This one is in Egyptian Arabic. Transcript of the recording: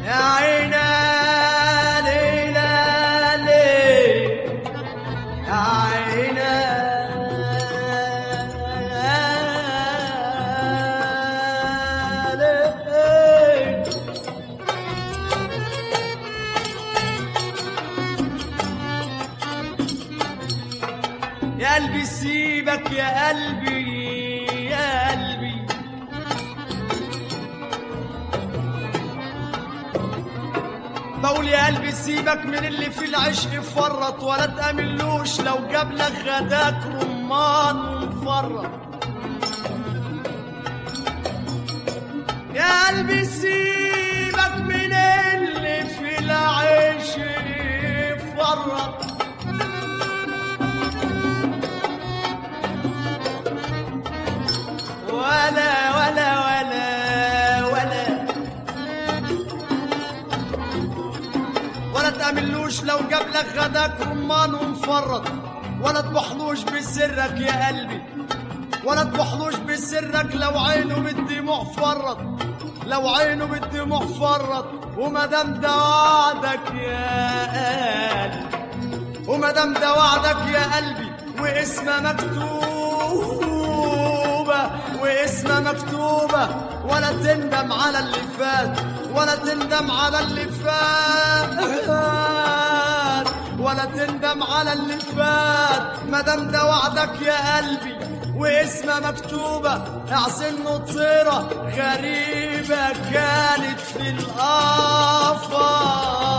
يا عينا ليلى ليل يا عينا ليل يا قلبي سيبك يا قلبي يا قلبي بقول يا قلبي سيبك من اللي في العشق فرط ولا تأملوش لو جاب لك غداك رمان ومفرط يا قلبي سيبك من اللي في العشق فرط ولا ولا ولا ولا ولا تأملوش لو جاب لك غداك رمان ومفرط ولا تبحلوش بسرك يا قلبي ولا تبحلوش بسرك لو عينه بالدموع فرط لو عينه بالدموع فرط وما دام ده وعدك يا قلبي وما دام ده وعدك يا قلبي واسمه مكتوبة واسمه مكتوبة ولا تندم على اللي فات ولا تندم على اللي فات ولا تندم على اللي فات ما دام ده وعدك يا قلبي واسمها مكتوبة اعزل نطيرة غريبة كانت في الآفاق